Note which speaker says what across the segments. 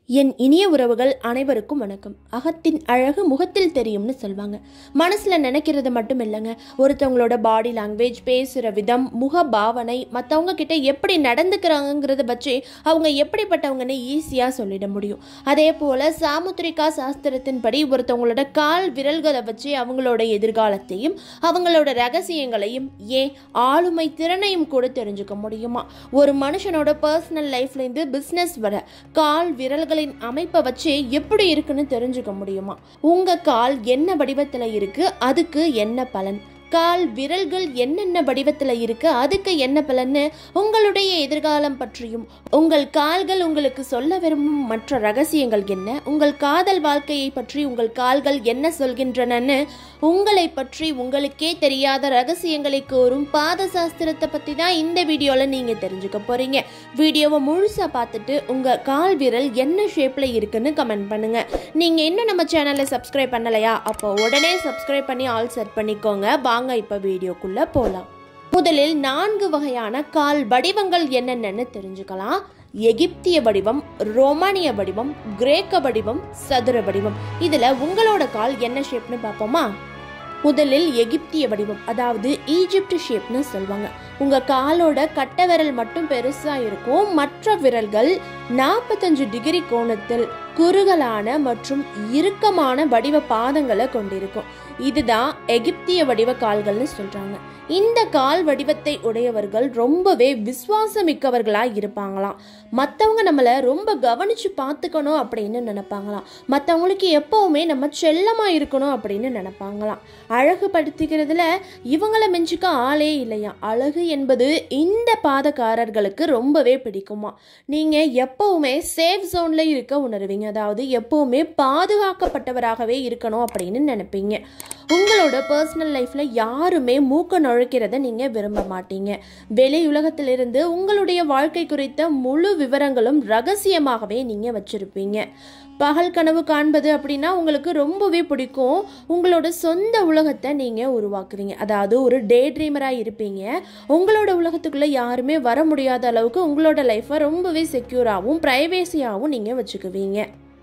Speaker 1: என் இனிய உறவுகள் அனைவருக்கும் வணக்கம் அகத்தின் அழகு முகத்தில் தெரியும்னு சொல்லுவாங்க மனசில் நினைக்கிறது மட்டும் இல்லைங்க ஒருத்தவங்களோட பாடி லாங்குவேஜ் பேசுகிற விதம் முக பாவனை மற்றவங்க கிட்ட எப்படி நடந்துக்கிறாங்கிறத வச்சு அவங்க எப்படிப்பட்டவங்கன்னு ஈஸியாக சொல்லிட முடியும் அதே போல் சாமுத்திரிகா சாஸ்திரத்தின்படி ஒருத்தவங்களோட கால் விரல்களை வச்சு அவங்களோட எதிர்காலத்தையும் அவங்களோட ரகசியங்களையும் ஏன் ஆளுமை திறனையும் கூட தெரிஞ்சுக்க முடியுமா ஒரு மனுஷனோட பர்சனல் லைஃப்லேருந்து பிஸ்னஸ் வர கால் விரல்களின் அமைப்பை வச்சு எப்படி இருக்குன்னு தெரிஞ்சுக்க முடியுமா உங்க கால் என்ன வடிவத்துல இருக்கு அதுக்கு என்ன பலன் கால் விரல்கள் என்னென்ன வடிவத்தில் இருக்கு அதுக்கு என்ன பலன்னு உங்களுடைய எதிர்காலம் பற்றியும் உங்கள் கால்கள் உங்களுக்கு சொல்ல விரும்பும் மற்ற ரகசியங்கள் என்ன உங்கள் காதல் வாழ்க்கையை பற்றி உங்கள் கால்கள் என்ன சொல்கின்றனன்னு உங்களை பற்றி உங்களுக்கே தெரியாத ரகசியங்களை கூறும் பாத சாஸ்திரத்தை பற்றி தான் இந்த வீடியோவில் நீங்கள் தெரிஞ்சுக்க போகிறீங்க வீடியோவை முழுசாக பார்த்துட்டு உங்கள் கால் விரல் என்ன ஷேப்பில் இருக்குன்னு கமெண்ட் பண்ணுங்கள் நீங்கள் இன்னும் நம்ம சேனலை சப்ஸ்கிரைப் பண்ணலையா அப்போ உடனே சப்ஸ்கிரைப் பண்ணி ஆல் செட் பண்ணிக்கோங்க வாங்க இப்போ வீடியோக்குள்ளே போகலாம் முதலில் நான்கு வகையான கால் வடிவங்கள் என்னென்னு தெரிஞ்சுக்கலாம் எகிப்திய வடிவம் ரோமானிய வடிவம் கிரேக்க வடிவம் சதுர வடிவம் இதில் உங்களோட கால் என்ன ஷேப்னு பார்ப்போமா முதலில் எகிப்திய வடிவம் அதாவது ஈஜிப்ட் ஷேப்னு சொல்லுவாங்க உங்க காலோட கட்டை விரல் மட்டும் பெருசா இருக்கும் மற்ற விரல்கள் நாற்பத்தஞ்சு டிகிரி கோணத்தில் குறுகலான மற்றும் இறுக்கமான வடிவ பாதங்களை கொண்டிருக்கும் இதுதான் எகிப்திய வடிவ கால்கள்னு சொல்றாங்க இந்த கால் வடிவத்தை உடையவர்கள் ரொம்பவே விசுவாசமிக்கவர்களாக இருப்பாங்களாம் மற்றவங்க நம்மளை ரொம்ப கவனித்து பார்த்துக்கணும் அப்படின்னு நினைப்பாங்களாம் மற்றவங்களுக்கு எப்போவுமே நம்ம செல்லமாக இருக்கணும் அப்படின்னு நினைப்பாங்களாம் அழகுபடுத்திக்கிறதுல இவங்களை மெஞ்சுக்க ஆளே இல்லையா அழகு என்பது இந்த பாதக்காரர்களுக்கு ரொம்பவே பிடிக்குமா நீங்கள் எப்போவுமே சேஃப் ஜோனில் இருக்க உணர்வீங்க அதாவது எப்போவுமே பாதுகாக்கப்பட்டவராகவே இருக்கணும் அப்படின்னு நினைப்பீங்க உங்களோட பர்சனல் லைஃப்பில் யாருமே மூக்க நுழைக்கிறத நீங்கள் விரும்ப மாட்டீங்க வெளி உலகத்திலிருந்து உங்களுடைய வாழ்க்கை குறித்த முழு விவரங்களும் ரகசியமாகவே நீங்கள் வச்சுருப்பீங்க பகல் கனவு காண்பது அப்படின்னா உங்களுக்கு ரொம்பவே பிடிக்கும் உங்களோட சொந்த உலகத்தை நீங்கள் உருவாக்குவீங்க அதாவது ஒரு டே ட்ரீமராக இருப்பீங்க உங்களோட உலகத்துக்குள்ளே யாருமே வர முடியாத அளவுக்கு உங்களோட லைஃப்பை ரொம்பவே செக்யூராகவும் ப்ரைவேசியாகவும் நீங்கள் வச்சுக்குவீங்க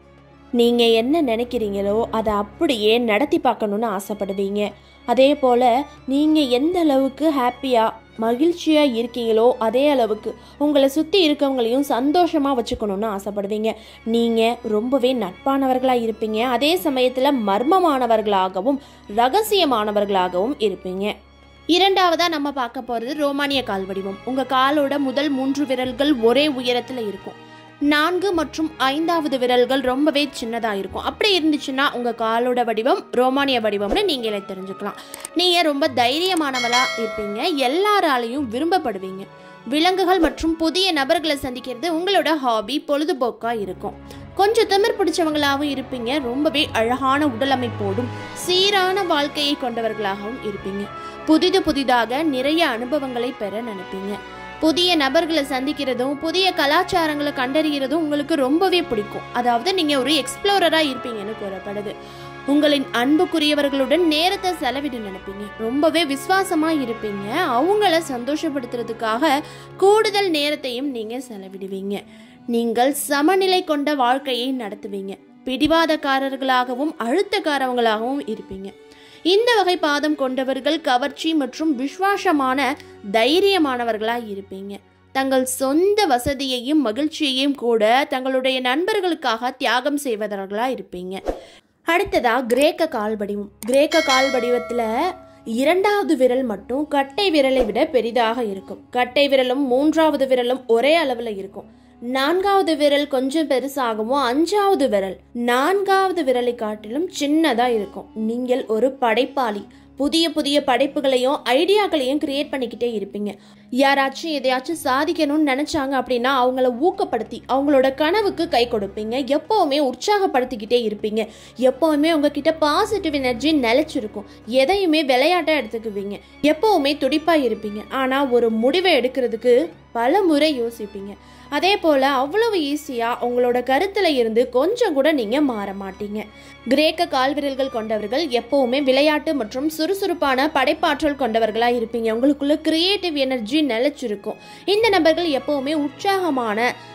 Speaker 1: நீங்கள் என்ன நினைக்கிறீங்களோ அதை அப்படியே நடத்தி பார்க்கணுன்னு ஆசைப்படுவீங்க அதே போல் நீங்கள் எந்த அளவுக்கு ஹாப்பியாக மகிழ்ச்சியாக இருக்கீங்களோ அதே அளவுக்கு உங்களை சுற்றி இருக்கவங்களையும் சந்தோஷமாக வச்சுக்கணுன்னு ஆசைப்படுவீங்க நீங்கள் ரொம்பவே நட்பானவர்களாக இருப்பீங்க அதே சமயத்தில் மர்மமானவர்களாகவும் ரகசியமானவர்களாகவும் இருப்பீங்க இரண்டாவதாக நம்ம பார்க்க போகிறது ரோமானிய கால் வடிவம் உங்கள் காலோட முதல் மூன்று விரல்கள் ஒரே உயரத்தில் இருக்கும் நான்கு மற்றும் ஐந்தாவது விரல்கள் ரொம்பவே சின்னதாக இருக்கும் அப்படி இருந்துச்சுன்னா உங்கள் காலோட வடிவம் ரோமானிய வடிவம்னு நீங்களே தெரிஞ்சுக்கலாம் நீங்கள் ரொம்ப தைரியமானவளாக இருப்பீங்க எல்லாராலையும் விரும்பப்படுவீங்க விலங்குகள் மற்றும் புதிய நபர்களை சந்திக்கிறது உங்களோட ஹாபி பொழுதுபோக்காக இருக்கும் கொஞ்சம் திமிர் பிடிச்சவங்களாகவும் இருப்பீங்க ரொம்பவே அழகான உடலமைப்போடும் சீரான வாழ்க்கையை கொண்டவர்களாகவும் இருப்பீங்க புதிது புதிதாக நிறைய அனுபவங்களை பெற நினைப்பீங்க புதிய நபர்களை சந்திக்கிறதும் புதிய கலாச்சாரங்களை கண்டறிகிறதும் உங்களுக்கு ரொம்பவே பிடிக்கும் அதாவது நீங்கள் ஒரு எக்ஸ்ப்ளோரராக இருப்பீங்கன்னு கூறப்படுது உங்களின் அன்புக்குரியவர்களுடன் நேரத்தை செலவிட நினைப்பீங்க ரொம்பவே விசுவாசமாக இருப்பீங்க அவங்கள சந்தோஷப்படுத்துறதுக்காக கூடுதல் நேரத்தையும் நீங்கள் செலவிடுவீங்க நீங்கள் சமநிலை கொண்ட வாழ்க்கையை நடத்துவீங்க பிடிவாதக்காரர்களாகவும் அழுத்தக்காரவங்களாகவும் இருப்பீங்க இந்த வகை பாதம் கொண்டவர்கள் கவர்ச்சி மற்றும் விசுவாசமான தைரியமானவர்களாக இருப்பீங்க தங்கள் சொந்த வசதியையும் மகிழ்ச்சியையும் கூட தங்களுடைய நண்பர்களுக்காக தியாகம் செய்வதர்களாக இருப்பீங்க அடுத்ததா கிரேக்க கால் வடிவம் கிரேக்க கால் வடிவத்தில் இரண்டாவது விரல் மட்டும் கட்டை விரலை விட பெரிதாக இருக்கும் கட்டை விரலும் மூன்றாவது விரலும் ஒரே அளவில் இருக்கும் நான்காவது விரல் கொஞ்சம் பெருசாகவும் அஞ்சாவது விரல் நான்காவது விரலை காட்டிலும் சின்னதா இருக்கும் நீங்கள் ஒரு படைப்பாளி புதிய புதிய படைப்புகளையும் ஐடியாக்களையும் கிரியேட் பண்ணிக்கிட்டே இருப்பீங்க யாராச்சும் எதையாச்சும் சாதிக்கணும்னு நினைச்சாங்க அப்படின்னா அவங்கள ஊக்கப்படுத்தி அவங்களோட கனவுக்கு கை கொடுப்பீங்க எப்போவுமே உற்சாகப்படுத்திக்கிட்டே இருப்பீங்க எப்போவுமே உங்ககிட்ட பாசிட்டிவ் எனர்ஜி நிலைச்சிருக்கும் எதையுமே விளையாட்டாக எடுத்துக்குவீங்க எப்போவுமே துடிப்பாக இருப்பீங்க ஆனால் ஒரு முடிவை எடுக்கிறதுக்கு பல முறை யோசிப்பீங்க அதே போல் அவ்வளவு ஈஸியாக உங்களோட கருத்தில் இருந்து கொஞ்சம் கூட நீங்கள் மாற மாட்டீங்க கிரேக்க கால்விரல்கள் கொண்டவர்கள் எப்பவுமே விளையாட்டு மற்றும் சுறுசுறுப்பான படைப்பாற்றல் கொண்டவர்களாக இருப்பீங்க உங்களுக்குள்ள கிரியேட்டிவ் எனர்ஜி நிலைச்சிருக்கும் இந்த நபர்கள் எப்பவுமே உற்சாகமான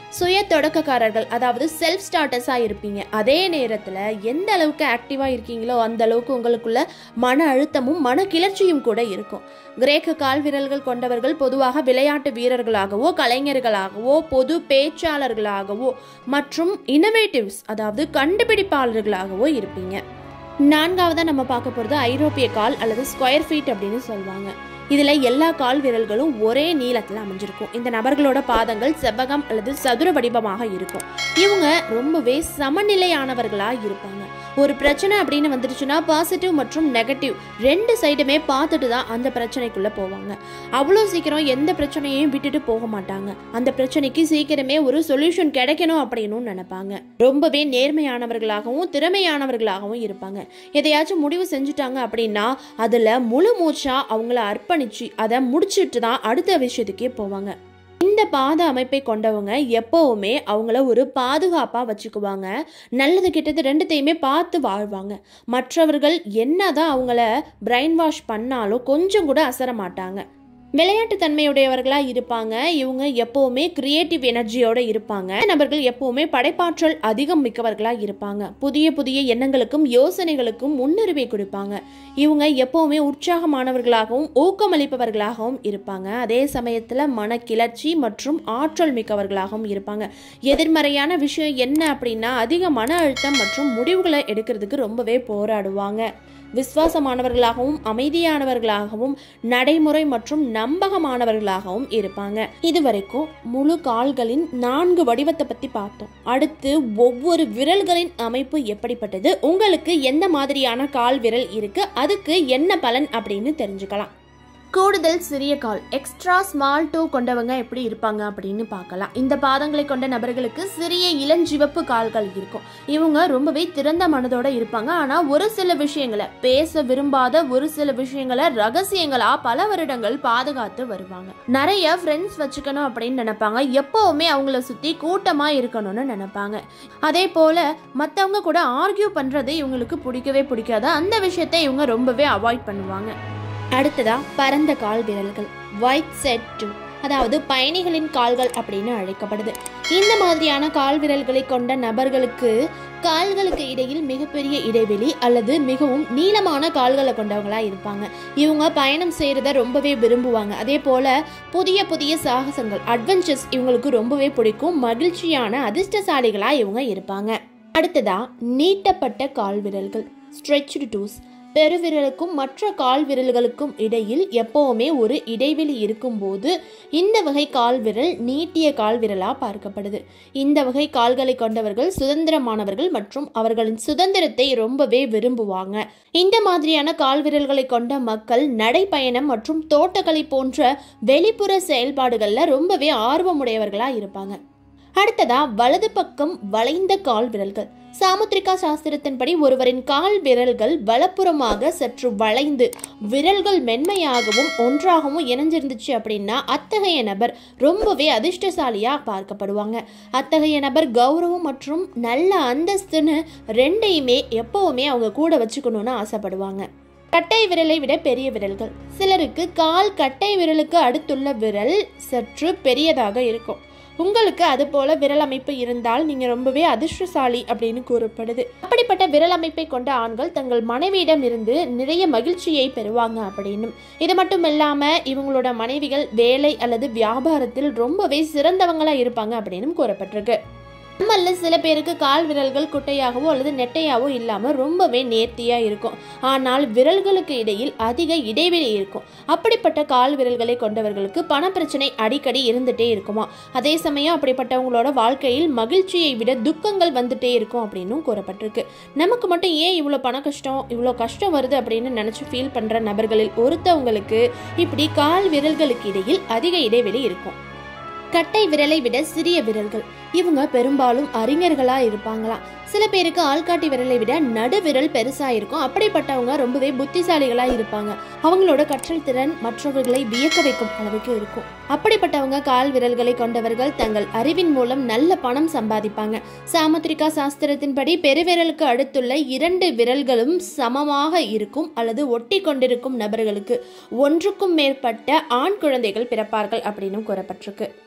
Speaker 1: சுய தொடக்கக்காரர்கள் அதாவது செல்ஃப் ஸ்டார்டர்ஸாக இருப்பீங்க அதே நேரத்தில் எந்த அளவுக்கு ஆக்டிவாக இருக்கீங்களோ அந்த அளவுக்கு உங்களுக்குள்ள மன அழுத்தமும் மன கிளர்ச்சியும் கூட இருக்கும் கிரேக்க கால் விரல்கள் கொண்டவர்கள் பொதுவாக விளையாட்டு வீரர்களாகவோ கலைஞர்களாகவோ பொது பேச்சாளர்களாகவோ மற்றும் இனோவேட்டிவ்ஸ் அதாவது கண்டுபிடிப்பாளர்களாகவோ இருப்பீங்க நான்காவதாக நம்ம பார்க்க போகிறது ஐரோப்பிய கால் அல்லது ஸ்கொயர் ஃபீட் அப்படின்னு சொல்லுவாங்க இதில் எல்லா கால் விரல்களும் ஒரே நீளத்தில் அமைஞ்சிருக்கும் இந்த நபர்களோட பாதங்கள் செவ்வகம் அல்லது சதுர வடிவமாக இருக்கும் இவங்க ரொம்பவே சமநிலையானவர்களாக இருப்பாங்க ஒரு பிரச்சனை அப்படின்னு வந்துருச்சுன்னா பாசிட்டிவ் மற்றும் நெகட்டிவ் ரெண்டு சைடுமே பார்த்துட்டு தான் அந்த பிரச்சனைக்குள்ளே போவாங்க அவ்வளோ சீக்கிரம் எந்த பிரச்சனையையும் விட்டுட்டு போக மாட்டாங்க அந்த பிரச்சனைக்கு சீக்கிரமே ஒரு சொல்யூஷன் கிடைக்கணும் அப்படின்னு நினைப்பாங்க ரொம்பவே நேர்மையானவர்களாகவும் திறமையானவர்களாகவும் இருப்பாங்க எதையாச்சும் முடிவு செஞ்சுட்டாங்க அப்படின்னா அதில் முழு மூச்சா அவங்கள அர்ப்பணிச்சு அதை முடிச்சிட்டு தான் அடுத்த விஷயத்துக்கே போவாங்க இந்த பாத அமைப்பை கொண்டவங்க எப்பவுமே அவங்கள ஒரு பாதுகாப்பாக வச்சுக்குவாங்க நல்லது கெட்டது ரெண்டுத்தையுமே பார்த்து வாழ்வாங்க மற்றவர்கள் என்னதான் அவங்கள பிரைன் வாஷ் பண்ணாலும் கொஞ்சம் கூட அசர மாட்டாங்க விளையாட்டு தன்மையுடையவர்களாக இருப்பாங்க இவங்க எப்போவுமே கிரியேட்டிவ் எனர்ஜியோட இருப்பாங்க நபர்கள் எப்போவுமே படைப்பாற்றல் அதிகம் மிக்கவர்களாக இருப்பாங்க புதிய புதிய எண்ணங்களுக்கும் யோசனைகளுக்கும் முன்னுரிமை கொடுப்பாங்க இவங்க எப்போவுமே உற்சாகமானவர்களாகவும் ஊக்கமளிப்பவர்களாகவும் இருப்பாங்க அதே சமயத்தில் மன கிளர்ச்சி மற்றும் ஆற்றல் மிக்கவர்களாகவும் இருப்பாங்க எதிர்மறையான விஷயம் என்ன அப்படின்னா அதிக மன அழுத்தம் மற்றும் முடிவுகளை எடுக்கிறதுக்கு ரொம்பவே போராடுவாங்க விசுவாசமானவர்களாகவும் அமைதியானவர்களாகவும் நடைமுறை மற்றும் நம்பகமானவர்களாகவும் இருப்பாங்க இதுவரைக்கும் முழு கால்களின் நான்கு வடிவத்தை பத்தி பார்த்தோம் அடுத்து ஒவ்வொரு விரல்களின் அமைப்பு எப்படிப்பட்டது உங்களுக்கு எந்த மாதிரியான கால் விரல் இருக்கு அதுக்கு என்ன பலன் அப்படின்னு தெரிஞ்சுக்கலாம் கூடுதல் சிறிய கால் எக்ஸ்ட்ரா ஸ்மால் டூ கொண்டவங்க எப்படி இருப்பாங்க அப்படின்னு பார்க்கலாம் இந்த பாதங்களை கொண்ட நபர்களுக்கு சிறிய இளஞ்சிவப்பு கால்கள் இருக்கும் இவங்க ரொம்பவே திறந்த மனதோட இருப்பாங்க ஆனால் ஒரு சில விஷயங்களை பேச விரும்பாத ஒரு சில விஷயங்களை ரகசியங்களா பல வருடங்கள் பாதுகாத்து வருவாங்க நிறைய ஃப்ரெண்ட்ஸ் வச்சுக்கணும் அப்படின்னு நினைப்பாங்க எப்பவுமே அவங்கள சுத்தி கூட்டமா இருக்கணும்னு நினைப்பாங்க அதே போல மற்றவங்க கூட ஆர்கியூ பண்றது இவங்களுக்கு பிடிக்கவே பிடிக்காது அந்த விஷயத்தை இவங்க ரொம்பவே அவாய்ட் பண்ணுவாங்க அடுத்ததா பரந்த கால் விரல்கள் ஒயிட் செட் டூ அதாவது பயணிகளின் கால்கள் அப்படின்னு அழைக்கப்படுது இந்த மாதிரியான கால் விரல்களை கொண்ட நபர்களுக்கு கால்களுக்கு இடையில் மிகப்பெரிய இடைவெளி அல்லது மிகவும் நீளமான கால்களை கொண்டவங்களா இருப்பாங்க இவங்க பயணம் செய்யறத ரொம்பவே விரும்புவாங்க அதே போல புதிய புதிய சாகசங்கள் அட்வென்ச்சர்ஸ் இவங்களுக்கு ரொம்பவே பிடிக்கும் மகிழ்ச்சியான அதிர்ஷ்டசாலிகளா இவங்க இருப்பாங்க அடுத்ததா நீட்டப்பட்ட கால் விரல்கள் ஸ்ட்ரெச்டு டூஸ் பெருவிரலுக்கும் மற்ற கால் விரல்களுக்கும் இடையில் எப்பவுமே ஒரு இடைவெளி இருக்கும்போது இந்த வகை கால் விரல் நீட்டிய கால் விரலா பார்க்கப்படுது இந்த வகை கால்களை கொண்டவர்கள் சுதந்திரமானவர்கள் மற்றும் அவர்களின் சுதந்திரத்தை ரொம்பவே விரும்புவாங்க இந்த மாதிரியான கால் விரல்களை கொண்ட மக்கள் நடைப்பயணம் மற்றும் தோட்டக்கலை போன்ற வெளிப்புற செயல்பாடுகள்ல ரொம்பவே ஆர்வமுடையவர்களா இருப்பாங்க அடுத்ததா வலது பக்கம் வளைந்த கால் விரல்கள் சாமுத்திரிகா சாஸ்திரத்தின்படி ஒருவரின் கால் விரல்கள் வலப்புறமாக சற்று வளைந்து விரல்கள் மென்மையாகவும் ஒன்றாகவும் இணைஞ்சிருந்துச்சு அப்படின்னா அத்தகைய நபர் ரொம்பவே அதிர்ஷ்டசாலியா பார்க்கப்படுவாங்க அத்தகைய நபர் கௌரவம் மற்றும் நல்ல அந்தஸ்துன்னு ரெண்டையுமே எப்பவுமே அவங்க கூட வச்சுக்கணும்னு ஆசைப்படுவாங்க கட்டை விரலை விட பெரிய விரல்கள் சிலருக்கு கால் கட்டை விரலுக்கு அடுத்துள்ள விரல் சற்று பெரியதாக இருக்கும் உங்களுக்கு அது போல விரல் அமைப்பு இருந்தால் நீங்க ரொம்பவே அதிர்ஷ்டசாலி அப்படின்னு கூறப்படுது அப்படிப்பட்ட விரல் அமைப்பை கொண்ட ஆண்கள் தங்கள் மனைவியிடம் இருந்து நிறைய மகிழ்ச்சியை பெறுவாங்க அப்படின்னும் இது மட்டும் இல்லாம இவங்களோட மனைவிகள் வேலை அல்லது வியாபாரத்தில் ரொம்பவே சிறந்தவங்களா இருப்பாங்க அப்படின்னும் கூறப்பட்டிருக்கு நம்மள சில பேருக்கு கால் விரல்கள் குட்டையாகவோ அல்லது நெட்டையாவோ இல்லாம ரொம்பவே நேர்த்தியா இருக்கும் ஆனால் விரல்களுக்கு இடையில் அதிக இடைவெளி இருக்கும் அப்படிப்பட்ட கால் விரல்களை கொண்டவர்களுக்கு பண பிரச்சனை அடிக்கடி இருந்துட்டே இருக்குமா அதே சமயம் அப்படிப்பட்டவங்களோட வாழ்க்கையில் மகிழ்ச்சியை விட துக்கங்கள் வந்துட்டே இருக்கும் அப்படின்னும் கூறப்பட்டிருக்கு நமக்கு மட்டும் ஏன் இவ்வளோ பண கஷ்டம் இவ்வளோ கஷ்டம் வருது அப்படின்னு நினச்சி ஃபீல் பண்ணுற நபர்களில் ஒருத்தவங்களுக்கு இப்படி கால் விரல்களுக்கு இடையில் அதிக இடைவெளி இருக்கும் கட்டை விரலை விட சிறிய விரல்கள் இவங்க பெரும்பாலும் அறிஞர்களா இருப்பாங்களாம் சில பேருக்கு ஆள்காட்டி விரலை விட நடு விரல் பெருசா இருக்கும் அப்படிப்பட்டவங்க ரொம்பவே புத்திசாலிகளா இருப்பாங்க அவங்களோட கற்றல் திறன் மற்றவர்களை வியக்க வைக்கும் அளவுக்கு இருக்கும் அப்படிப்பட்டவங்க கால் விரல்களை கொண்டவர்கள் தங்கள் அறிவின் மூலம் நல்ல பணம் சம்பாதிப்பாங்க சாமுத்திரிகா சாஸ்திரத்தின்படி பெருவிரலுக்கு அடுத்துள்ள இரண்டு விரல்களும் சமமாக இருக்கும் அல்லது ஒட்டி கொண்டிருக்கும் நபர்களுக்கு ஒன்றுக்கும் மேற்பட்ட ஆண் குழந்தைகள் பிறப்பார்கள் அப்படின்னு கூறப்பட்டிருக்கு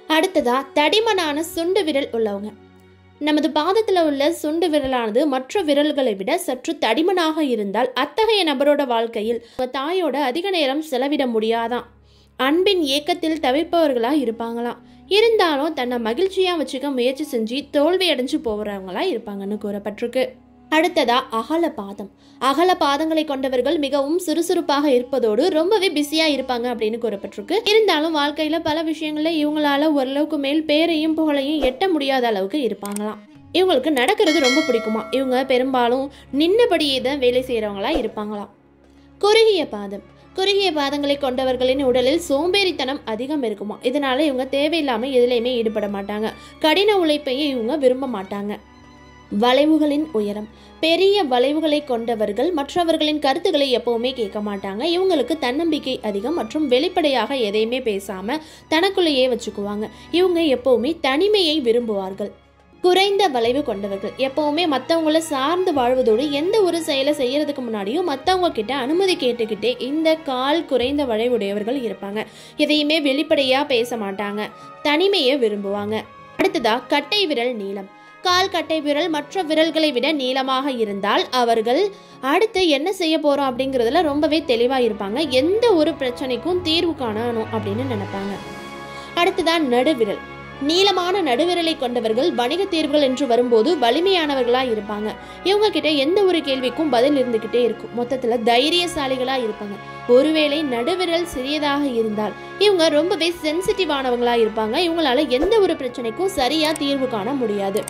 Speaker 1: அடுத்ததா தடிமனான சுண்டு விரல் உள்ளவங்க நமது பாதத்தில் உள்ள சுண்டு விரலானது மற்ற விரல்களை விட சற்று தடிமனாக இருந்தால் அத்தகைய நபரோட வாழ்க்கையில் உங்க தாயோட அதிக நேரம் செலவிட முடியாதான் அன்பின் ஏக்கத்தில் தவிர்ப்பவர்களா இருப்பாங்களாம் இருந்தாலும் தன்னை மகிழ்ச்சியா வச்சுக்க முயற்சி செஞ்சு தோல்வி அடைஞ்சு போகிறவங்களா இருப்பாங்கன்னு கூறப்பட்டிருக்கு அடுத்ததா அகல பாதம் அகல பாதங்களை கொண்டவர்கள் மிகவும் சுறுசுறுப்பாக இருப்பதோடு ரொம்பவே பிஸியா இருப்பாங்க அப்படின்னு கூறப்பட்டிருக்கு இருந்தாலும் வாழ்க்கையில பல விஷயங்கள்ல இவங்களால ஓரளவுக்கு மேல் பேரையும் புகழையும் எட்ட முடியாத அளவுக்கு இருப்பாங்களாம் இவங்களுக்கு நடக்கிறது ரொம்ப பிடிக்குமா இவங்க பெரும்பாலும் நின்னபடியே தான் வேலை செய்கிறவங்களா இருப்பாங்களாம் குறுகிய பாதம் குறுகிய பாதங்களை கொண்டவர்களின் உடலில் சோம்பேறித்தனம் அதிகம் இருக்குமா இதனால இவங்க தேவையில்லாமல் எதுலையுமே ஈடுபட மாட்டாங்க கடின உழைப்பையும் இவங்க விரும்ப மாட்டாங்க வளைவுகளின் உயரம் பெரிய வளைவுகளை கொண்டவர்கள் மற்றவர்களின் கருத்துக்களை எப்பவுமே கேட்க மாட்டாங்க இவங்களுக்கு தன்னம்பிக்கை அதிகம் மற்றும் வெளிப்படையாக எதையுமே பேசாம தனக்குள்ளேயே வச்சுக்குவாங்க இவங்க எப்பவுமே தனிமையை விரும்புவார்கள் குறைந்த வளைவு கொண்டவர்கள் எப்பவுமே மற்றவங்கள சார்ந்து வாழ்வதோடு எந்த ஒரு செயலை செய்யறதுக்கு முன்னாடியும் மற்றவங்க கிட்ட அனுமதி கேட்டுக்கிட்டே இந்த கால் குறைந்த வளைவுடையவர்கள் இருப்பாங்க எதையுமே வெளிப்படையா பேச மாட்டாங்க தனிமையை விரும்புவாங்க அடுத்ததா கட்டை விரல் நீளம் கால் கட்டை விரல் மற்ற விரல்களை விட நீளமாக இருந்தால் அவர்கள் அடுத்து என்ன செய்ய போறோம் அப்படிங்கிறதுல ரொம்பவே தெளிவா இருப்பாங்க எந்த ஒரு பிரச்சனைக்கும் தீர்வு காணணும் அப்படின்னு நினைப்பாங்க அடுத்ததான் நடுவிரல் நீளமான நடுவிரலை கொண்டவர்கள் வணிக தேர்வுகள் என்று வரும்போது வலிமையானவர்களா இருப்பாங்க இவங்க கிட்ட எந்த ஒரு கேள்விக்கும் பதில் இருந்துகிட்டே இருக்கும் மொத்தத்துல தைரியசாலிகளா இருப்பாங்க ஒருவேளை நடுவிரல் சிறியதாக இருந்தால் இவங்க ரொம்பவே சென்சிட்டிவானவங்களா இருப்பாங்க இவங்களால எந்த ஒரு பிரச்சனைக்கும் சரியா தீர்வு காண முடியாது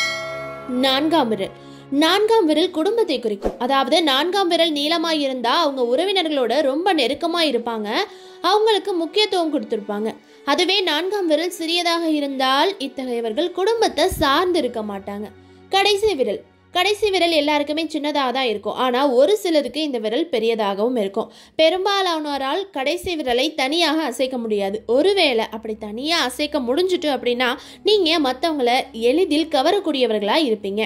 Speaker 1: நான்காம் விரல் நான்காம் விரல் குடும்பத்தை குறிக்கும் அதாவது நான்காம் விரல் நீளமாக இருந்தால் அவங்க உறவினர்களோட ரொம்ப நெருக்கமாக இருப்பாங்க அவங்களுக்கு முக்கியத்துவம் கொடுத்துருப்பாங்க அதுவே நான்காம் விரல் சிறியதாக இருந்தால் இத்தகையவர்கள் குடும்பத்தை சார்ந்து இருக்க மாட்டாங்க கடைசி விரல் கடைசி விரல் எல்லாருக்குமே சின்னதாக தான் இருக்கும் ஆனால் ஒரு சிலருக்கு இந்த விரல் பெரியதாகவும் இருக்கும் பெரும்பாலானோரால் கடைசி விரலை தனியாக அசைக்க முடியாது ஒருவேளை அப்படி தனியாக அசைக்க முடிஞ்சிட்டு அப்படின்னா நீங்கள் மற்றவங்கள எளிதில் கவரக்கூடியவர்களாக இருப்பீங்க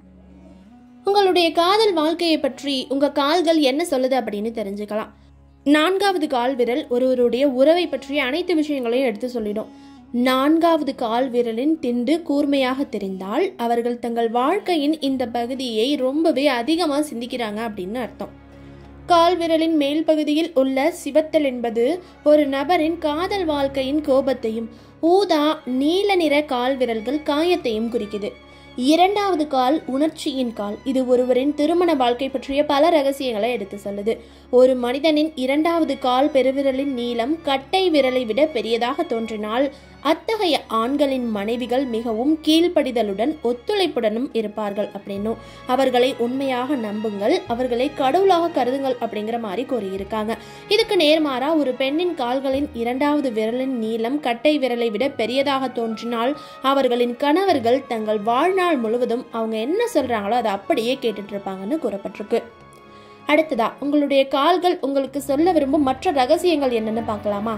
Speaker 1: உங்களுடைய காதல் வாழ்க்கையை பற்றி உங்கள் கால்கள் என்ன சொல்லுது அப்படின்னு தெரிஞ்சுக்கலாம் நான்காவது கால் விரல் ஒருவருடைய உறவை பற்றிய அனைத்து விஷயங்களையும் எடுத்து சொல்லிடும் நான்காவது கால் விரலின் திண்டு கூர்மையாக தெரிந்தால் அவர்கள் தங்கள் வாழ்க்கையின் இந்த பகுதியை ரொம்பவே அதிகமாக சிந்திக்கிறாங்க அப்படின்னு அர்த்தம் கால் விரலின் மேல் பகுதியில் உள்ள சிவத்தல் என்பது ஒரு நபரின் காதல் வாழ்க்கையின் கோபத்தையும் ஊதா நீல நிற கால் விரல்கள் காயத்தையும் குறிக்குது இரண்டாவது கால் உணர்ச்சியின் கால் இது ஒருவரின் திருமண வாழ்க்கை பற்றிய பல ரகசியங்களை எடுத்து சொல்லுது ஒரு மனிதனின் இரண்டாவது கால் பெருவிரலின் நீளம் கட்டை விரலை விட பெரியதாக தோன்றினால் அத்தகைய ஆண்களின் மனைவிகள் மிகவும் கீழ்ப்படிதலுடன் ஒத்துழைப்புடனும் இருப்பார்கள் அப்படின்னும் அவர்களை உண்மையாக நம்புங்கள் அவர்களை கடவுளாக கருதுங்கள் அப்படிங்கிற மாதிரி கூறியிருக்காங்க இதுக்கு நேர்மாறா ஒரு பெண்ணின் கால்களின் இரண்டாவது விரலின் நீளம் கட்டை விரலை விட பெரியதாக தோன்றினால் அவர்களின் கணவர்கள் தங்கள் வாழ்நாள் முழுவதும் அவங்க என்ன சொல்றாங்களோ அதை அப்படியே கேட்டுட்டு இருப்பாங்கன்னு கூறப்பட்டிருக்கு அடுத்ததா உங்களுடைய கால்கள் உங்களுக்கு சொல்ல விரும்பும் மற்ற ரகசியங்கள் என்னன்னு பார்க்கலாமா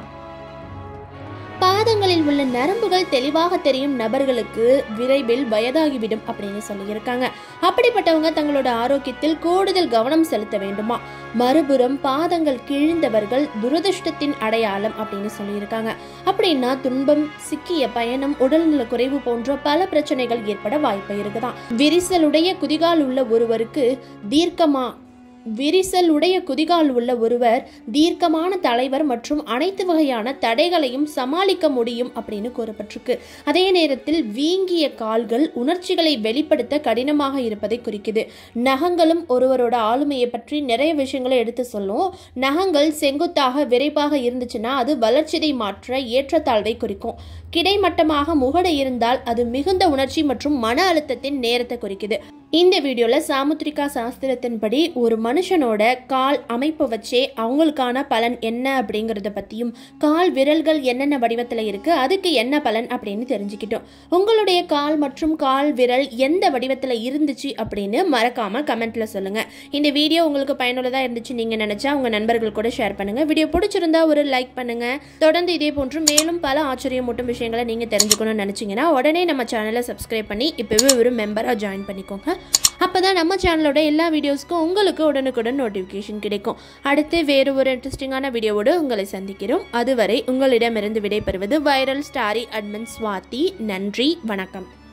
Speaker 1: பாதங்களில் உள்ள நரம்புகள் தெளிவாக தெரியும் நபர்களுக்கு விரைவில் வயதாகிவிடும் அப்படின்னு சொல்லியிருக்காங்க அப்படிப்பட்டவங்க தங்களோட ஆரோக்கியத்தில் கூடுதல் கவனம் செலுத்த வேண்டுமா மறுபுறம் பாதங்கள் கிழிந்தவர்கள் துரதிருஷ்டத்தின் அடையாளம் அப்படின்னு சொல்லியிருக்காங்க அப்படின்னா துன்பம் சிக்கிய பயணம் உடல்நல குறைவு போன்ற பல பிரச்சனைகள் ஏற்பட வாய்ப்பு இருக்குதான் விரிசலுடைய குதிகால் உள்ள ஒருவருக்கு தீர்க்கமா விரிசல் உடைய குதிகால் உள்ள ஒருவர் தீர்க்கமான தலைவர் மற்றும் அனைத்து வகையான தடைகளையும் சமாளிக்க முடியும் அப்படின்னு கூறப்பட்டிருக்கு அதே நேரத்தில் வீங்கிய கால்கள் உணர்ச்சிகளை வெளிப்படுத்த கடினமாக இருப்பதை குறிக்குது நகங்களும் ஒருவரோட ஆளுமையை பற்றி நிறைய விஷயங்களை எடுத்து சொல்லும் நகங்கள் செங்குத்தாக விரைப்பாக இருந்துச்சுன்னா அது வளர்ச்சிதை மாற்ற ஏற்றத்தாழ்வை குறிக்கும் கிடைமட்டமாக முகடு இருந்தால் அது மிகுந்த உணர்ச்சி மற்றும் மன அழுத்தத்தின் நேரத்தை குறிக்குது இந்த வீடியோல சாமுத்ரிகா சாஸ்திரத்தின்படி ஒரு மனுஷனோட கால் அமைப்பு வச்சே அவங்களுக்கான பலன் என்ன அப்படிங்கறத பத்தியும் கால் விரல்கள் என்னென்ன வடிவத்துல இருக்கு அதுக்கு என்ன பலன் அப்படின்னு தெரிஞ்சுக்கிட்டோம் உங்களுடைய கால் மற்றும் கால் விரல் எந்த வடிவத்துல இருந்துச்சு அப்படின்னு மறக்காம கமெண்ட்ல சொல்லுங்க இந்த வீடியோ உங்களுக்கு பயனுள்ளதா இருந்துச்சு நீங்க நினைச்சா உங்க நண்பர்கள் கூட ஷேர் பண்ணுங்க வீடியோ பிடிச்சிருந்தா ஒரு லைக் பண்ணுங்க தொடர்ந்து இதே போன்று மேலும் பல ஆச்சரியமூட்டும் விஷயங்களை நீங்க தெரிஞ்சுக்கணும்னு நினைச்சீங்கன்னா உடனே நம்ம சேனலை சப்ஸ்கிரைப் பண்ணி இப்பவே ஒரு மெம்பரா ஜாயின் பண்ணிக்கோங்க அப்போ தான் நம்ம சேனலோட எல்லா வீடியோஸ்க்கும் உங்களுக்கு உடனுக்குடன் நோட்டிஃபிகேஷன் கிடைக்கும் அடுத்து வேறு ஒரு இன்ட்ரெஸ்டிங்கான வீடியோவோடு உங்களை சந்திக்கிறோம் அதுவரை உங்களிடமிருந்து விடைபெறுவது வைரல் ஸ்டாரி அட்மின் ஸ்வாதி நன்றி வணக்கம்